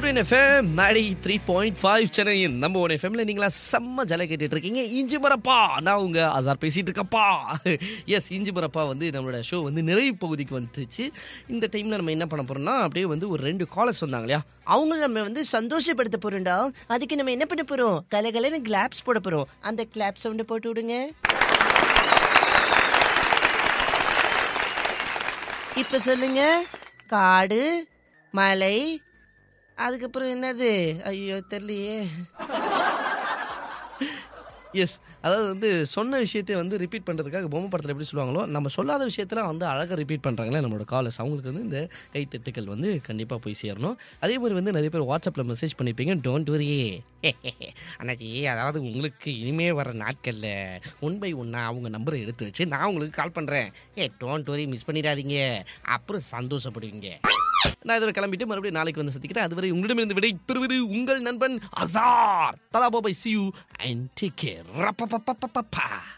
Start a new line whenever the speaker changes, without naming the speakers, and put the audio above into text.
evergreen FM ninety three point five சென்னையின் நம்ம one எஃப்எம்ல நீங்களா செம்ம ஜலை கேட்டுட்டு இருக்கீங்க இஞ்சி மரப்பா நான் உங்க ஆசார் பேசிட்டு இருக்கப்பா எஸ் இஞ்சி மரப்பா வந்து நம்மளோட ஷோ வந்து நிறைவு பகுதிக்கு வந்துருச்சு இந்த டைம்ல நம்ம என்ன பண்ண போறோம்னா அப்படியே வந்து ஒரு ரெண்டு காலர்ஸ் வந்தாங்க இல்லையா
அவங்கள நம்ம வந்து சந்தோஷப்படுத்த போறோம்டா அதுக்கு நம்ம என்ன பண்ண போறோம் கலகலன்னு கிளாப்ஸ் போட போறோம் அந்த கிளாப் சவுண்ட் போட்டு விடுங்க இப்ப சொல்லுங்க காடு மலை அதுக்கப்புறம் என்னது ஐயோ தெரியலையே
எஸ் அதாவது வந்து சொன்ன விஷயத்தை வந்து ரிப்பீட் பண்ணுறதுக்காக பொம்மை படத்தில் எப்படி சொல்லுவாங்களோ நம்ம சொல்லாத விஷயத்தில் வந்து அழகாக ரிப்பீட் பண்ணுறாங்களே நம்மளோட காலர்ஸ் அவங்களுக்கு வந்து இந்த கைத்தட்டுக்கள் வந்து கண்டிப்பாக போய் சேரணும் அதே மாதிரி வந்து நிறைய பேர் வாட்ஸ்அப்பில் மெசேஜ் பண்ணியிருப்பீங்க டோன்ட் வரியே அண்ணாச்சி அதாவது உங்களுக்கு இனிமே வர நாட்களில் ஒன் பை ஒன்னாக அவங்க நம்பரை எடுத்து வச்சு நான் உங்களுக்கு கால் பண்ணுறேன் ஏ டோன்ட் வரி மிஸ் பண்ணிடாதீங்க அப்புறம் சந்தோஷப்படுவீங்க நான் இதில் கிளம்பிட்டு மறுபடியும் நாளைக்கு வந்து சந்திக்கிறேன் அதுவரை உங்களிடமிருந்து விடை பெறுவது உங்கள் நண்பன் அசார் தலா பாபாய் see you and take care ரப்ப